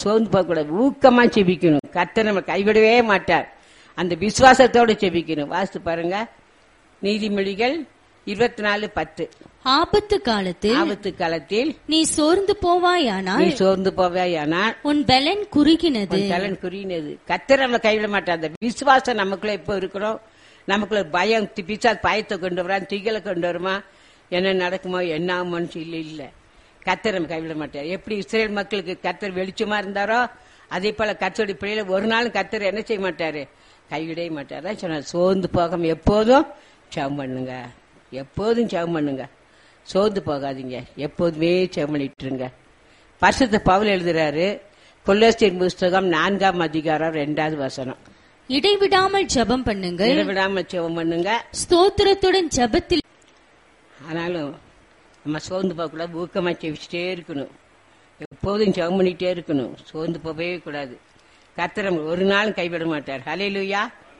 சோர்ந்து போகக்கூடாது ஊக்கமா செபிக்கணும் கர்த்தர் நம்ம கைவிடவே மாட்டார் அந்த விசுவாசத்தோட செபிக்கணும் வாசித்து பாருங்க நீதிமொழிகள் இருபத்தி நாலு பத்து ஆபத்து காலத்தில் ஆபத்து காலத்தில் நீ சோர்ந்து போவாயானால் நீ சோர்ந்து போவேயானால் உன் பலன் குறுகினது உன் கலன் குறியினது கத்தர் நம்ம கைவிட மாட்டார் அந்த விசுவாசம் நமக்குள்ள எப்போ இருக்கணும் நமக்குள்ள பயம் தி- பிசாசு பயத்தை கொண்டு வரான் திகலை கொண்டு வருமா என்ன நடக்குமோ என்ன ஆகுமோன்னு சொல்லி இல்ல கத்தர் நம்ம கைவிட மாட்டார் எப்படி இஸ்ரேல் மக்களுக்கு கத்தர் வெளிச்சமா இருந்தாரோ அதே போல கத்தருடைய பிள்ளைகளை ஒரு நாளும் கத்தர் என்ன செய்ய மாட்டாரு கைவிடவே மாட்டார் அதான் சொன்னார் சோர்ந்து போகாம எப்போதும் ஜெபம் பண்ணுங்க எப்போதும் ஜெபம் பண்ணுங்க சோர்ந்து போகாதீங்க எப்போதுமே ஜெபம் பண்ணிட்டு இருங்க பரிசுத்த பவுல் எழுதுறாரு கொல்லோஸ்தியர் புஸ்தகம் நான்காம் அதிகாரம் ரெண்டாவது வசனம் இடைவிடாமல் ஜெபம் பண்ணுங்கள் இடைவிடாம ஜெபம் பண்ணுங்க ஸ்தோத்திரத்துடன் ஜெபத்தில் ஆனாலும் நம்ம சோர்ந்து போகக்கூடாது ஊக்கமா செவிச்சிட்டே இருக்கணும் எப்போதும் ஜெபம் பண்ணிட்டே இருக்கணும் சோர்ந்து போகவே கூடாது கர்த்தர் நம்மளை ஒரு நாளும் கைவிட மாட்டார் ஹalleluya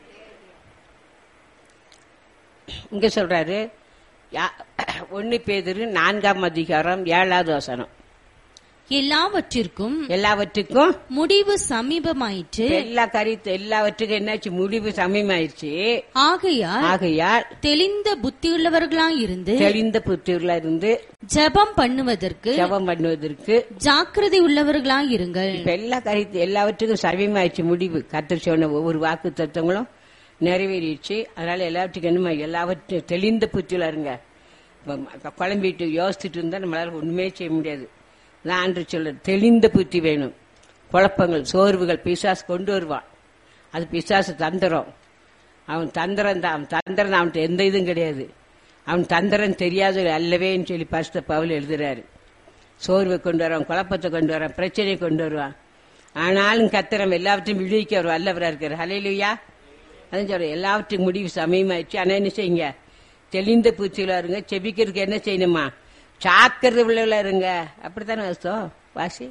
இங்க சொல்றாரு யா- ஒன்னு பேதுரு நான்காம் அதிகாரம் ஏழாவது வசனம் எல்லாவற்றிற்கும் எல்லாவற்றுக்கும் முடிவு சமீபமாயிற்று எல்லா காரியத்தை எல்லாவற்றுக்கும் என்னாச்சு முடிவு சமயமாயிருச்சு ஆகையால் ஆகையால் தெளிந்த புத்தியுள்ளவர்களாயிருந்து தெளிந்த புத்தூர்ல இருந்து ஜெபம் பண்ணுவதற்கு ஜெபம் பண்ணுவதற்கு ஜாக்கிரதை உள்ளவர்களாயிருங்கள் இப்ப எல்லா காரியத்தை எல்லாவற்றுக்கும் சமயமாயிருச்சு முடிவு கத்தர் சொன்ன ஒவ்வொரு வாக்கு தத்துவங்களும் நிறைவேறிடுச்சு அதனால எல்லாவற்றுக்கும் என்னமா எல்லாவற்றையும் தெளிந்த புத்தியில இருங்க இப்ப குழம்பிட்டு யோசிச்சுட்டு இருந்தா நம்மளால ஒண்ணுமே செய்ய முடியாது நான் ஆண்டு சொல்ல தெளிந்த புத்தி வேணும் குழப்பங்கள் சோர்வுகள் பிசாசு கொண்டு வருவான் அது பிசாசு தந்திரம் அவன் தந்திரம் தான் அவன் தந்திரம் அவன்கிட்ட எந்த இதுவும் கிடையாது அவன் தந்திரம் தெரியாத அல்லவேன்னு சொல்லி பரிசுத்த பவுல் எழுதுறாரு சோர்வை கொண்டு வரான் குழப்பத்தை கொண்டு வரான் பிரச்சனையை கொண்டு வருவான் ஆனாலும் கத்திரம் எல்லாவற்றையும் விடுவிக்க அவர் வல்லவரா இருக்காரு ஹலையிலுயா அதான் சொல்றேன் எல்லாவற்றையும் முடிவு சமயமாயிடுச்சு ஆனா என்ன செய்யுங்க தெளிந்த பூச்சிகளா இருங்க செபிக்கிறதுக்கு என்ன செய்யணுமா சாக்கிறது உள்ளவளா இருங்க அப்படித்தானே அர்த்தம் வாசி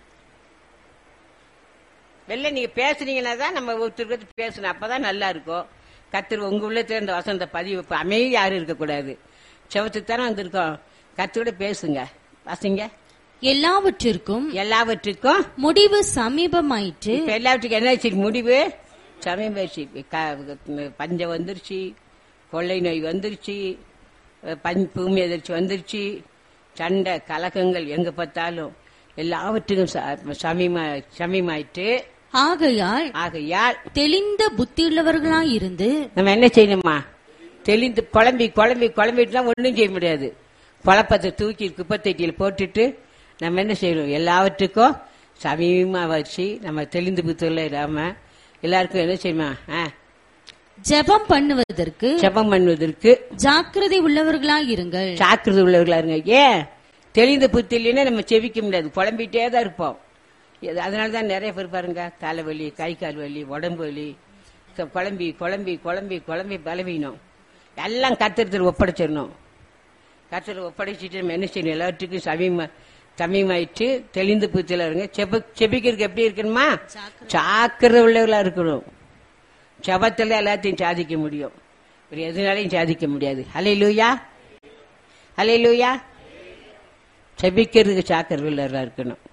வெளில நீங்க பேசுனீங்கன்னா தான் நம்ம ஒருத்தருக்கு பேசணும் அப்பதான் நல்லா இருக்கும் கத்திர உங்க உள்ளத்துல இந்த வசந்த பதிவு இப்ப அமைதி யாரும் இருக்கக்கூடாது செவத்துக்கு தானே வந்திருக்கோம் கத்தோட பேசுங்க வாசிங்க எல்லாவற்றிற்கும் எல்லாவற்றுக்கும் முடிவு சமீபமாயிற்று இப்ப எல்லாவற்றுக்கும் என்ன ஆச்சு முடிவு சமயம் போயிடுச்சு இப்ப க- பஞ்சம் வந்துருச்சு கொள்ளை நோய் வந்துருச்சு பஞ் பூமி எதிர்ச்சி வந்துருச்சு சண்டை கலக்கங்கள் எங்க பார்த்தாலும் எல்லாவற்றுக்கும் ச- சமயமா சமயமாயிட்டு ஆகையால் ஆகையால் தெளிந்த புத்தியுள்ளவர்களாயிருந்து நம்ம என்ன செய்யணுமா தெளிந்து குழம்பி குழம்பி குழம்பிட்டுலாம் ஒன்றும் செய்ய முடியாது குழப்பத்தை தூக்கி குப்பத்தட்டியில் போட்டுட்டு நம்ம என்ன செய்யணும் எல்லாவற்றுக்கும் சமீபமா வச்சு நம்ம தெளிந்து புத்தூர்ல இல்லாம எல்லாருக்கும் என்ன செய்யுமா ஆ, ஜெபம் பண்ணுவதற்கு ஜெபம் பண்ணுவதற்கு ஜாக்கிரதை உள்ளவர்களாயிருங்கள் சாக்கிரதை உள்ளவர்களா இருங்க ஏன் தெளிந்த புத்தி இல்லைன்னா நம்ம செவிக்க முடியாது குழம்பிட்டே தான் இருப்போம் இது- அதனாலதான் நிறைய பேர் பாருங்க தலைவலி கை கால் வலி உடம்பு வலி க- குழம்பி குழம்பி குழம்பி குழம்பி பலவீனம் எல்லாம் கத்திரத்தில் ஒப்படைச்சிடணும் கத்திர ஒப்படைச்சிட்டு நம்ம என்ன செய்யணும் எல்லாத்துக்கும் சமீமா சமீமாயிட்டு தெளிந்த புத்தியில இருங்க செப செபிக்கிறதுக்கு எப்படி இருக்கணுமா சாக்கிரதை உள்ளவர்களா இருக்கணும் ஜபத்துல எல்லாத்தையும் சாதிக்க முடியும் ஒரு எதுனாலையும் சாதிக்க முடியாது ஹலே லூயா ஹலே லூயா செபிக்கிறதுக்கு சாக்கர் உள்ளவர்களா இருக்கணும்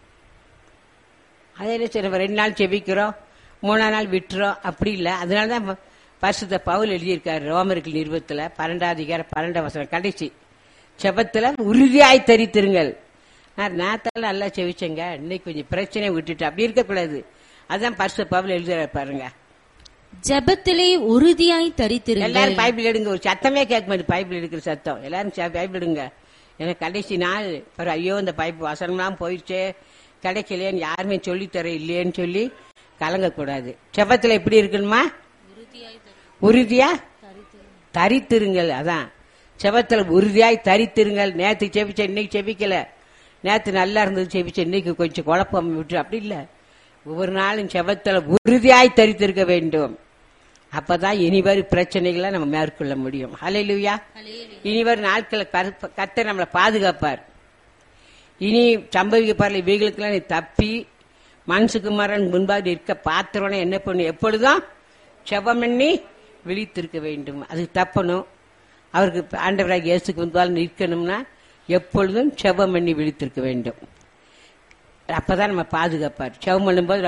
அதே என்ன சரி நம்ம ரெண்டு நாள் செபிக்கிறோம் மூணாம் நாள் விட்டுறோம் அப்படி இல்லை அதனால தான் பரிசுத்த பவுல் எழுதியிருக்காரு ரோமர்கள் நிறுவத்துல பன்னெண்டாம் அதிகாரம் பன்னெண்டாம் வசனம் கடைசி செபத்துல உறுதியாய் தரித்திருங்கள் நான் நேத்தால நல்லா செவிச்சேங்க இன்னைக்கு கொஞ்சம் பிரச்சனை விட்டுட்டு அப்படி இருக்கக்கூடாது அதான் பரிசுத்த பவுல் எழுதுறாரு பாருங்க ஜெபத்திலே உறுதியாய் தரித்திருங்கள் எல்லாரும் பைபிள் எடுங்க ஒரு சத்தமே கேட்க மாட்டேன் பைபிள் எடுக்கிற சத்தம் எல்லாரும் ச- பைபிள் எடுங்க எனக்கு கடைசி நாள் பிறகு ஐயோ இந்த பைப் வசனம்லாம் போயிடுச்சே கிடைக்கலையேன்னு யாருமே சொல்லித் தர இல்லையேன்னு சொல்லி கலங்கக்கூடாது செபத்துல எப்படி இருக்கணுமா உறுதியா தரித்திருங்கள் அதான் செபத்துல உறுதியாய் தரித்திருங்கள் நேத்து செபிச்ச இன்னைக்கு செபிக்கல நேத்து நல்லா இருந்தது செபிச்ச இன்னைக்கு கொஞ்சம் குழப்பம் விட்டு அப்படி இல்ல ஒவ்வொரு நாளும் செபத்துல உறுதியாய் தரித்திருக்க வேண்டும் அப்பதான் இனிவரும் பிரச்சனைகளை நம்ம மேற்கொள்ள முடியும் ஹalleluya இனிவரும் நாட்களை கத்த நம்மளை பாதுகாப்பார் இனி சம்பவிக்க பாருல இவைகளுக்கெல்லாம் நீ தப்பி மனசுக்குமாரன் முன்பாக இருக்க பாத்திரம்னா என்ன பண்ணும் எப்பொழுதும் செபம் பண்ணி விழித்திருக்க வேண்டும் அது தப்பணும் அவருக்கு ஆண்டவராக இயேசுக்கு முன்பால் நிற்கணும்னா எப்பொழுதும் செபம் பண்ணி விழித்திருக்க வேண்டும் அப்பதான் நம்ம பாதுகாப்பார் செவம் பண்ணும்போது